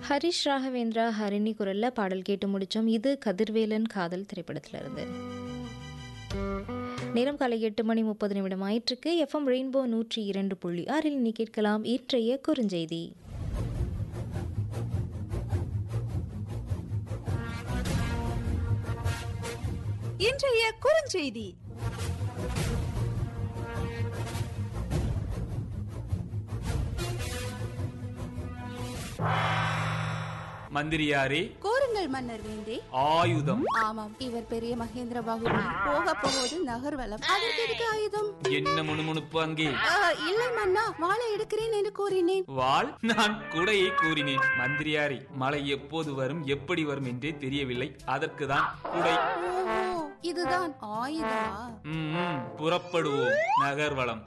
ஹரிஷ் ராகவேந்திரா ஹரிணி குரல்ல பாடல் கேட்டு முடிச்சோம் இது கதிர்வேலன் காதல் திரைப்படத்துல இருந்து நேரம் காலை எட்டு மணி முப்பது நிமிடம் ஆயிற்றுக்கு எஃப்எம் ரெயின்போ நூற்றி இரண்டு புள்ளி ஆறில் நீ கேட்கலாம் இன்றைய குறுஞ்செய்தி இன்றைய குறுஞ்செய்தி மந்திரியாரே கோருங்கள் மன்னர் வேந்தே ஆயுதம் ஆமாம் இவர் பெரிய மகேந்திர பாகுபலி போக போவது நகர்வலம் அதற்கு எதுக்கு ஆயுதம் என்ன முணுமுணுப்பு அங்கே ஆ, இல்லை மன்னா வாழை எடுக்கிறேன் என்று கூறினேன் வாள் நான் குடையை கூறினேன் மந்திரியாரே மழை எப்போது வரும் எப்படி வரும் என்றே தெரியவில்லை அதற்குதான் குடை ஓஹோ இதுதான் ஆயுதமா ம், ம், புறப்படுவோம் நகர்வளம்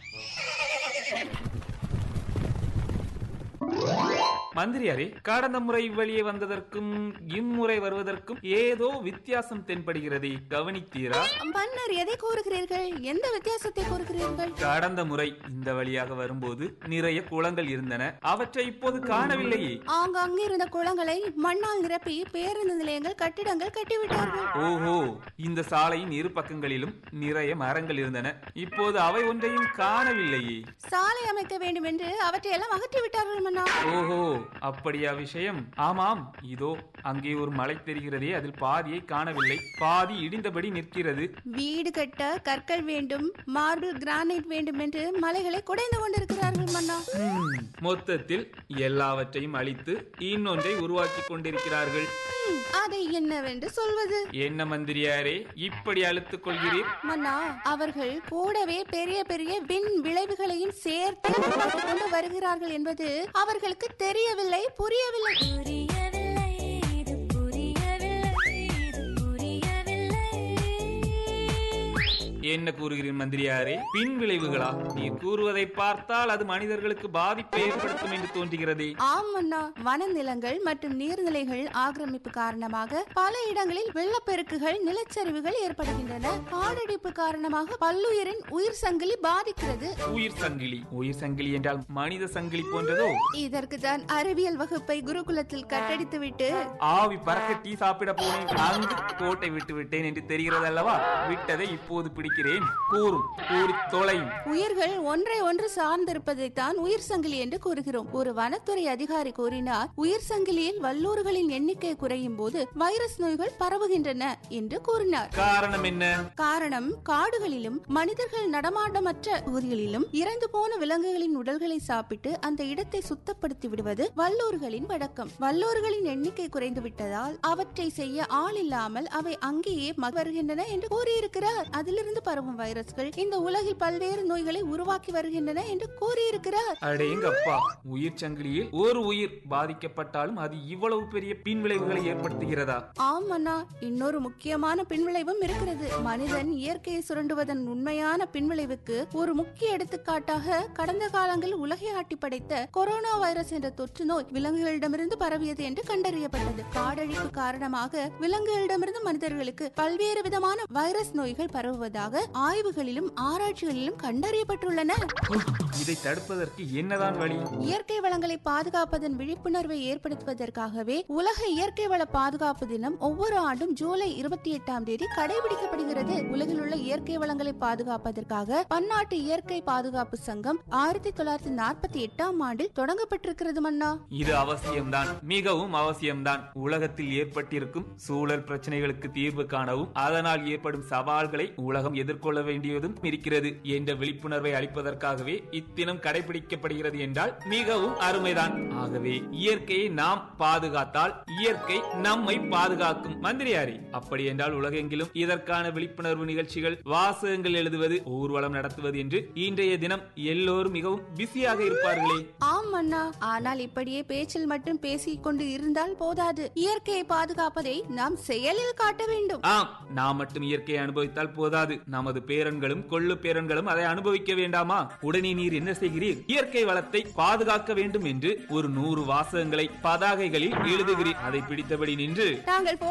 மந்திரியாரே கடந்த முறை வெளியே வந்ததற்கும் இம்முறை வருவதற்கும் ஏதோ வித்தியாசம் தென்படுகிறதே கவனித்தீரா மன்னர் எதை கூறுகிறீர்கள் எந்த வித்தியாசத்தை கூறுகிறீர்கள் கடந்த முறை இந்த வழியாக வரும்போது நிறைய குளங்கள் இருந்தன அவற்றை இப்போது காணவில்லையே ஆங்காங்கே இருந்த குளங்களை மண்ணால் நிரப்பி பேருந்து நிலையங்கள் கட்டிடங்கள் கட்டிவிட்டார்கள் ஓஹோ இந்த சாலையின் இரு பக்கங்களிலும் நிறைய மரங்கள் இருந்தன இப்போது அவை ஒன்றையும் காணவில்லையே சாலை அமைக்க வேண்டும் என்று அவற்றை எல்லாம் அகற்றி விட்டார்கள் மன்னா ஓஹோ அப்படியா விஷயம் ஆமாம் இதோ அங்கே ஒரு மலை தெரிகிறதே அதில் பாதியை காணவில்லை பாதி இடிந்தபடி நிற்கிறது வீடு கட்ட கற்கள் வேண்டும் மார்பிள் கிரானைட் வேண்டும் என்று மலைகளை குடைந்து கொண்டிருக்கிறார்கள் மன்னா ஹம், மொத்தத்தில் எல்லாவற்றையும் அழித்து இன்னொன்றை உருவாக்கி கொண்டிருக்கிறார்கள் ம், அதை என்னவென்று சொல்வது என்ன மந்திரியாரே இப்படி அழுத்துக் கொள்கிறீர் மன்னா அவர்கள் கூடவே பெரிய பெரிய விண் விளைவுகளையும் சேர்த்து உருவாக்கிக் கொண்டு வருகிறார்கள் என்பது அவர்களுக்கு தெரியவில்லை புரியவில்லை புரியவில்லை இது புரியவில்லை இது புரியவில்லை என்ன கூறுகிறீர் மந்திரியாரே பின் விளைவுகளா நீர் கூறுவதை பார்த்தால் அது மனிதர்களுக்கு பாதிப்பை ஏற்படுத்தும் என்று தோன்றுகிறதே ஆம் மன்னா வனநிலங்கள் மற்றும் நீர்நிலைகள் ஆக்கிரமிப்பு காரணமாக பல இடங்களில் வெள்ளப்பெருக்குகள் நிலச்சரிவுகள் ஏற்படுகின்றன காடடிப்பு காரணமாக பல்லுயிரின் உயிர் சங்கிலி பாதிக்கிறது உயிர் சங்கிலி உயிர் சங்கிலி என்றால் மனித சங்கிலி போன்றதோ இதற்கு தான் அறிவியல் வகுப்பை குருகுலத்தில் கட்டடித்துவிட்டு ஆவி பறக்க டீ சாப்பிட போனேன் அங்கு கோட்டை விட்டு விட்டேன் என்று தெரிகிறது அல்லவா விட்டதை இப்போது பிடிக்கிறேன் கூறும் கூறி தொலையும் உயிர்கள் ஒன்றை ஒன்று சார்ந்திருப்பதைத்தான் உயிர் சங்கிலி என்று கூறுகிறோம் ஒரு வனத்துறை அதிகாரி கூறினார் உயிர் சங்கிலியில் வல்லூர்களின் எண்ணிக்கை குறையும் போது வைரஸ் நோய்கள் பரவுகின்றன என்று கூறினார் காரணம் என்ன காரணம் காடுகளிலும் மனிதர்கள் நடமாட்டமற்ற பகுதிகளிலும் இறந்து போன விலங்குகளின் உடல்களை சாப்பிட்டு அந்த இடத்தை சுத்தப்படுத்தி விடுவது வல்லூர்களின் வழக்கம் வல்லூர்களின் எண்ணிக்கை குறைந்து விட்டதால் அவற்றை செய்ய ஆள் இல்லாமல் அவை அங்கேயே ம- வருகின்றன என்று கூறியிருக்கிறார் அதிலிருந்து பரவும் வைரஸ்கள் இந்த உலகில் பல்வேறு நோய்களை உருவாக்கி வருகின்றன என்று கூறியிருக்கிறார் அடேங்கப்பா உயிர் சங்கிலியில் ஒரு உயிர் பாதிக்கப்பட்டாலும் அது இவ்வளவு பெரிய பின் விளைவுகளை ஏற்படுத்துகிறதா ஆம் அண்ணா இன்னொரு முக்கியமான பின்விளைவும் இருக்கிறது மனிதன் இயற்கையை சுரண்டுவதன் உண்மையான பின்விளைவுக்கு ஒரு முக்கிய எடுத்துக்காட்டாக கடந்த காலங்களில் உலகை ஆட்டி படைத்த கொரோனா வைரஸ் என்ற தொற்று நோய் விலங்குகளிடமிருந்து பரவியது என்று கண்டறியப்பட்டது காடழிப்பு காரணமாக விலங்குகளிடமிருந்து மனிதர்களுக்கு பல்வேறு விதமான வைரஸ் நோய்கள் பரவுவதாக ஆய்வுகளிலும் ஆராய்ச்சிகளிலும் கண்டறியப்பட்டுள்ளன இதை தடுப்பதற்கு என்னதான் வழி இயற்கை வளங்களை பாதுகாப்பதன் விழிப்புணர்வை ஏற்படுத்துவதற்காகவே உலக இயற்கை வள பாதுகாப்பு தினம் ஒவ்வொரு ஆண்டும் ஜூலை இருபத்தி எட்டாம் தேதி கடைபிடிக்கப்படுகிறது உலகில் உள்ள இயற்கை வளங்களை பாதுகாப்பதற்காக பன்னாட்டு இயற்கை பாதுகாப்பு சங்கம் ஆயிரத்தி தொள்ளாயிரத்தி நாற்பத்தி எட்டாம் ஆண்டில் தொடங்கப்பட்டிருக்கிறது மன்னா இது அவசியம்தான் மிகவும் அவசியம்தான் உலகத்தில் ஏற்பட்டிருக்கும் சூழல் பிரச்சனைகளுக்கு தீர்வு காணவும் அதனால் ஏற்படும் சவால்களை உலகம் எதிர்கொள்ள வேண்டியதும் இருக்கிறது என்ற விழிப்புணர்வை அளிப்பதற்காகவே இத்தினம் கடைபிடிக்கப்படுகிறது என்றால் மிகவும் அருமைதான் ஆகவே இயற்கையை நாம் பாதுகாத்தால் இயற்கை நம்மை பாதுகாக்கும் மந்திரியாரே அப்படி என்றால் உலகெங்கிலும் இதற்கான விழிப்புணர்வு நிகழ்ச்சிகள் வாசகங்கள் எழுதுவது ஊர்வலம் நடத்துவது என்று இன்றைய தினம் எல்லோரும் மிகவும் பிஸியாக இருப்பார்களே ஆம் மன்னா ஆனால் இப்படியே பேச்சில் மட்டும் பேசிக் கொண்டு இருந்தால் போதாது இயற்கையை பாதுகாப்பதை நாம் செயலில் காட்ட வேண்டும் ஆம் நாம் மட்டும் இயற்கையை அனுபவித்தால் போதாது நமது பேரன்களும் கொள்ளு பேரன்களும் அதை அனுபவிக்க வேண்டாமா உடனே நீர் என்ன செய்கிறீர் இயற்கை வளத்தை பாதுகாக்க வேண்டும் என்று ஒரு நூறு வாசகங்களை பதாகைகளில் எழுதுகிறீர் அதை பிடித்தபடி நின்று நாங்கள்